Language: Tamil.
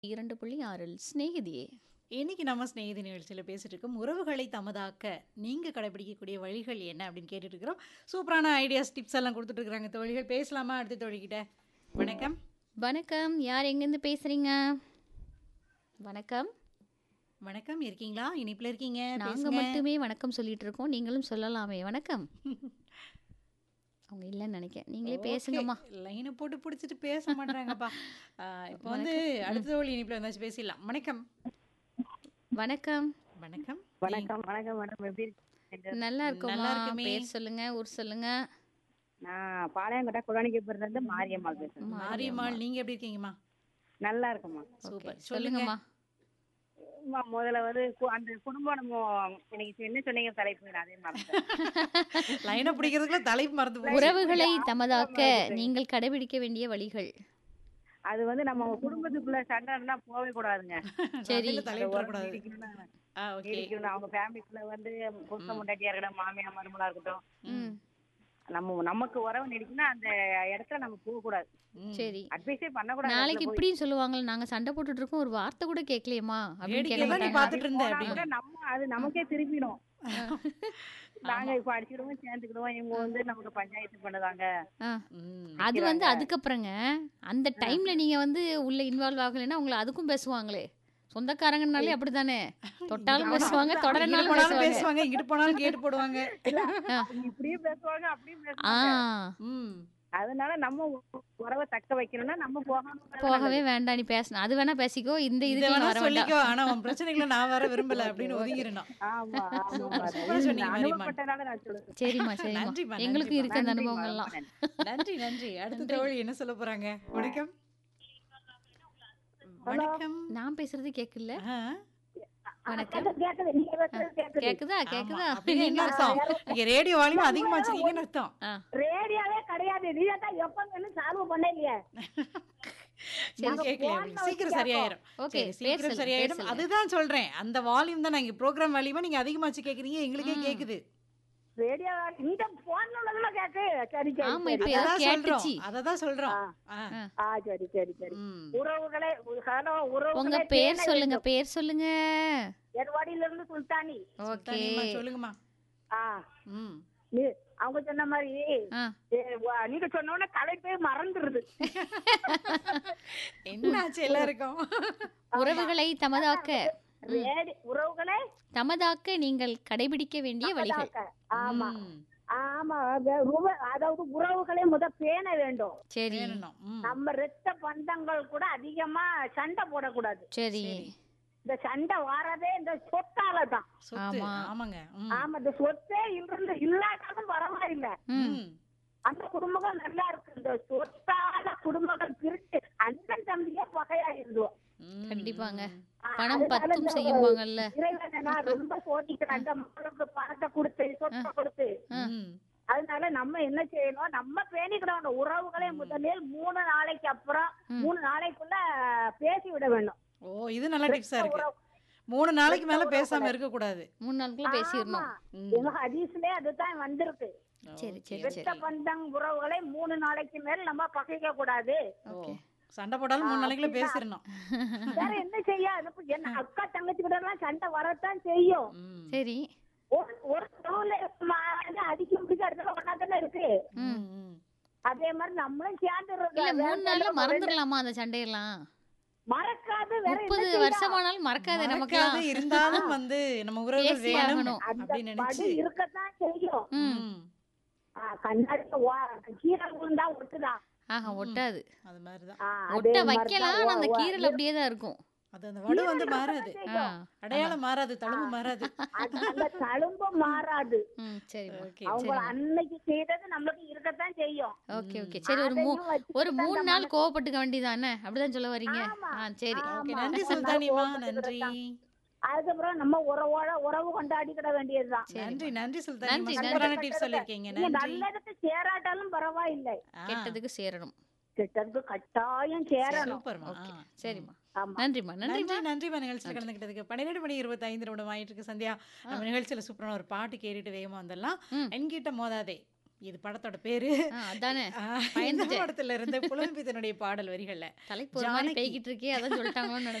இரண்டு புள்ளி ஆறில் சிநேகிதியே இன்னைக்கு நம்ம ஸ்நேகிதி நிகழ்ச்சியில் பேசிட்டு இருக்கோம் உறவுகளை தமதாக்க நீங்கள் கடைபிடிக்கக்கூடிய வழிகள் என்ன அப்படின்னு கேட்டுட்டு இருக்கிறோம் சூப்பரான ஐடியாஸ் டிப்ஸ் எல்லாம் கொடுத்துட்டு இருக்காங்க தோழிகள் பேசலாமா அடுத்த தோழிகிட்ட வணக்கம் வணக்கம் யார் எங்கேருந்து பேசுறீங்க வணக்கம் வணக்கம் இருக்கீங்களா இனிப்புல இருக்கீங்க நாங்க பேசுங்க மட்டுமே வணக்கம் சொல்லிட்டு இருக்கோம் நீங்களும் சொல்லலாமே வணக்கம் அவங்க இல்லைன்னு நினைக்கிறேன் நீங்களே பேசுங்கம்மா லைனை போட்டு பிடிச்சிட்டு பேச மாட்டாங்கப்பா இப்போ வந்து அடுத்த தோழி இனிப்புல வந்தாச்சு பேசிடலாம் வணக்கம் வணக்கம் வணக்கம் வணக்கம் வணக்கம் மேடம் எப்படி இருக்கீங்க நல்லா இருக்கோமா நல்லா இருக்குமே. பேர் சொல்லுங்க ஊர் சொல்லுங்க நான் பாளையங்கோட்டை குழந்தைக்கு இருந்து மாரியம்மாள் பேசுறேன் மாரியம்மாள் நீங்க எப்படி இருக்கீங்கம்மா நல்லா இருக்குமா சூப்பர் Okay, சொல்லுங்க சொல்லுங்கம்மா அம்மா, முதல்ல வந்து கு- அந்த குடும்பம் நம்ம இன்னைக்கு என்ன சொன்னீங்க தலைப்பு நான் அதே மறந்துட்டேன் லைனை பிடிக்கிறதுக்குள்ள தலைப்பு மறந்து போச்சு உறவுகளை தமதாக்க நீங்கள் கடைபிடிக்க வேண்டிய வழிகள் அது வந்து நம்ம குடும்பத்துக்குள்ள சண்டைன்னா போகவே கூடாதுங்க சரி. அதுல தலையிட்டு உறவு கூடாது நீடிக்கணும்னா ஆ ஓகே நீடிக்கணும். அவங்க ஃபேமிலிக்குள்ள வந்து புருஷ முண்டாட்டியா இருக்கட்டும் மாமியா மருமலா இருக்கட்டும் ம் நம்ம நமக்கு உறவு நீடிக்கணும்னா அந்த இடத்துல நம்ம போக கூடாது சரி அட்வைஸே பண்ணக்கூடாது நாளைக்கு அதுல போய். இப்படியும் சொல்லுவாங்களே நாங்க சண்டை போட்டுட்டு இருக்கோம் ஒரு வார்த்தை கூட கேட்கலையேம்மா அப்படின்னு வேடிக்கை கேட்க தான் நீ மாட்டாங்க பார்த்துட்டு இருந்த போனா அப்படின்னு கூட நம்ம அது நமக்கே திரும்பிடும் நாங்க இப்ப அடிச்சிடுவோம் சேர்ந்துக்கிடுவோம் இவங்க வந்து நமக்கு பஞ்சாயத்து பண்ணுதாங்க ஆ. ம். அது வந்து அதுக்கப்புறங்க அந்த டைம்ல நீங்க வந்து உள்ள இன்வால்வ் ஆகலைன்னா உங்களை அதுக்கும் பேசுவாங்களே சொந்தக்காரங்கனாலே அப்படித்தானே தொட்டாலும் ஆமா. பேசுவாங்க இங்கிட்டு தொடரனாலும் போனாலும் பேசுவாங்க பேசுவாங்க இங்கிட்டு போனாலும் கேட்டு போடுவாங்க இப்படியும் பேசுவாங்க அப்படியும் ஆ பேசுவாங்க ம் அதனால நம்ம உ- உறவை தக்க வைக்கணும்னா நம்ம போகணும் போகவே வேண்டாம் நீ பேசணும் அது வேணா பேசிக்கோ இந்த இத இதுக்கு வேணா வர வேண்டாம் சொல்லிக்கோ ஆனா உன் பிரச்சனைகளை நான் வர விரும்பல அப்படின்னு ஒதுங்கிடணும் ஆமா ஆமா சூப்பரா சொன்னீங்க, நான் மாரியம்மா. அனுபவப்பட்டனால நான் சொல்லுறேன் சரிம்மா சரிம்மா நன்றிம்மா, எங்களுக்கும் நன்றிம்மா. இருக்கு அந்த அனுபவங்கள்லாம் நன்றி நன்றி அடுத்த தோழி என்ன சொல்ல போறாங்க வணக்கம் வணக்கம் நான் பேசுறது கேக்குல்ல ஆ, வணக்கம் கேக்குது நீங்க பேசுறது கேக்குது கேக்குதா ஆமா. கேக்குதா அப்படின்னா என்ன அர்த்தம் நீங்க ரேடியோ வால்யூம் அதிகமா வச்சிருக்கீங்கன்னு அர்த்தம் ஆ, ரேடியோவே கிடையாது நீ தான் எப்ப சால்வ் பண்ணலையே சரி கேட்கல அப்படி. சீக்கிரம் சரியாயிரும் ஓகே சரி, சீக்கிரம் பேசல சரியாயிடும் பேசல அதுதான் சொல்றேன் அந்த வால்யூம் தான் நாங்க ப்ரோக்ராம் வால்யூமா நீங்க அதிகமா வச்சு கேக்குறீங்க எங்களுக்கே ம். கேக்குது ரேடியோ இந்த போன்ல உள்ளதெல்லாம் கேக்கு சரி சரி ஆமா, சரி. இப்ப ஏதோ அததான் சொல்றோம் கேட்டுச்சு. அததான் சொல்றோம் ஆ. ஆ சரி சரி சரி ம். உறவுகளை ஹலோ உறவுகளை உங்க பேர் பேண சொல்லுங்க வேண்டும். பேர் சொல்லுங்க எடவாடியில இருந்து சுல்தானி ஓகே சுல்தானியம்மா, சொல்லுங்கம்மா ஆ ம் நீ அவங்க சொன்ன மாதிரி ஆ ஏ, வா- நீங்க சொன்ன உடனே தலைப்பே மறந்துருது என்னாச்சு எல்லாருக்கும் உறவுகளை தமதாக்க ரேடி உறவுகளை தமதாக்க நீங்கள் கடைபிடிக்க வேண்டிய வழிகள் அதாக்க. ஆமா ம். ஆமா அது உற- அதாவது உறவுகளை முத பேண வேண்டும் சரி வேணும். ம். நம்ம ரத்த பந்தங்கள் கூட அதிகமா சண்டை போடக்கூடாது சரி சரி. இந்த சண்டை வாரதே இந்த சொத்தால தான் சொத்து ஆமா. ஆமாங்க ம். ஆமா இந்த சொத்தே இருந்து இல்லாட்டாலும் பரவாயில்ல ம் ம். அந்த குடும்பங்கள் நல்லா இருக்கு இந்த சொத்தால குடும்பங்கள் பிரிச்சு அண்ணன் தம்பியே பகையாயிருந்தோம் ம். கண்டிப்பாங்க. ம். பணம் அதனால பத்தும் இந்த செய்யும்பாங்கல்ல இறைவனை நான் ரொம்ப சோதிக்கிறேன் அந்த மக்களுக்கு பணத்தை கொடுத்து சொத்தை கொடுத்து ம். அதனால நம்ம என்ன செய்யணும் நம்ம பேணிக்கிடணும் உறவுகளை முதலில் மூணு நாளைக்கு அப்புறம் ம். மூணு நாளைக்குள்ள பேசி விட வேண்டும் ஓ இது நல்ல டிப்ஸா இருக்கு உறவு- மூணு நாளைக்கு மேல பேசாம இருக்க கூடாது மூணு நாளுக்குள்ள பேசிடணும் ம். எங்க ஹதீஸ்லயே அதுதான் வந்திருக்கு சரி சரி ஓகே. சரி ரத்த பந்தம் உறவுகளை மூணு நாளைக்கு மேல் நம்ம பகைக்க கூடாது ஓ. ஓகே சண்டை போட்டாலும் மூணு நாளைக்குள்ள அப்படிதான். பேசிடணும் வேற என்ன செய்ய அது இப்ப என்ன அக்கா தங்கச்சி கூட எல்லாம் சண்டை வரத்தான் செய்யும் ம். சரி ஒரு ஒரு தோல்ல அடிக்க முடிக்க இடத்துல ஒன்னாதானே இருக்கு ம். ம். அதே மாதிரி நம்மளும் சேர்ந்துடுறது இல்ல வேற மூணு நாள்ல எல்லாம் மறந்துடலாமா அந்த சண்டையெல்லாம் மறக்காது வேற என்ன முப்பது செய்ய? வருஷமானாலும் மறக்காது நமக்கு மறக்காது இருந்தாலும் வந்து நம்ம உறவுகள் பேசி வேணும் ஆகணும். அந்த அப்படின்னு படி நினைச்சு இருக்கத்தான் செய்யும் ம் ம். ஆ, கண்ணாடில வா- கீரல் விழுந்தா ஒட்டுதான் ஆஹா ஒட்டாது அது மாதிரிதான் ஆ, ஒட்ட அதே வைக்கலாம் மாதிரிதான் ஆனா அந்த வா- வா- கீரல் அப்படியே தான் இருக்கும் அது அந்த வடு வந்து கீரல் மாறாது இருக்கத்தான் ஆ செய்யும். அடையாளம் மாறாது தழும்பு மாறாது அது அந்த தழும்பு மாறாது ம் சரிம்மா ஓகே அவங்க அன்னைக்கு செய்தது நம்மளுக்கு இருக்கத்தான் செய்யும் ஓகே ஓகே சரி ஒரு மூ அதையும் வச்சுக்கிட்டு ஒரு தான் மூணு நம்ம- நாள் கோவப்பட்டுக்க வேண்டியதானே அப்படிதான் சொல்ல வரீங்க ஆமா. ஆ சரி ஓகே ஆமா. நன்றி ஆமா. சுல்தானிமா கோபப்பட்டு நன்றி அதுக்கப்புறம் நம்ம உறவோட உறவு கொண்டாடிக்கிட வேண்டியதுதான் நன்றி நன்றி நன்றி, சுல்தானிமா நன்றி. சூப்பரான டிப்ஸ் சொல்லிருக்கீங்க நீங்க நன்றி நல்லதுக்கு சேராட்டாலும் பரவாயில்லை ஆ, கெட்டதுக்கு சேரணும் கெட்டதுக்கு கட்டாயம் சேரணும் சூப்பர்மா ஓகே ஆ. சரிம்மா ஆமா நன்றிம்மா நன்றிம்மா நன்றி நன்றிமா நிகழ்ச்சியில் கலந்துக்கிட்டதுக்கு பன்னிரெண்டு மணி இருபத்தி ஐந்து நிமிடம் ஆயிட்டு இருக்கு சந்தியா நம்ம நிகழ்ச்சியில சூப்பரான ஒரு பாட்டு கேட்டுட்டு வேகமா வந்துடலாம் ம். என்கிட்ட மோதாதே இது படத்தோட பேரு ஆ, அதானே ஆ, இந்த பயந்துட்டேன். படத்துல இருந்த புலம்பித்தனுடைய பாடல் வரிகள்ல தலைக்கு ஒரு மாதிரி ஜானகி. பெய்கிட்டு இருக்கே அதான் சொல்லிட்டாங்களோன்னு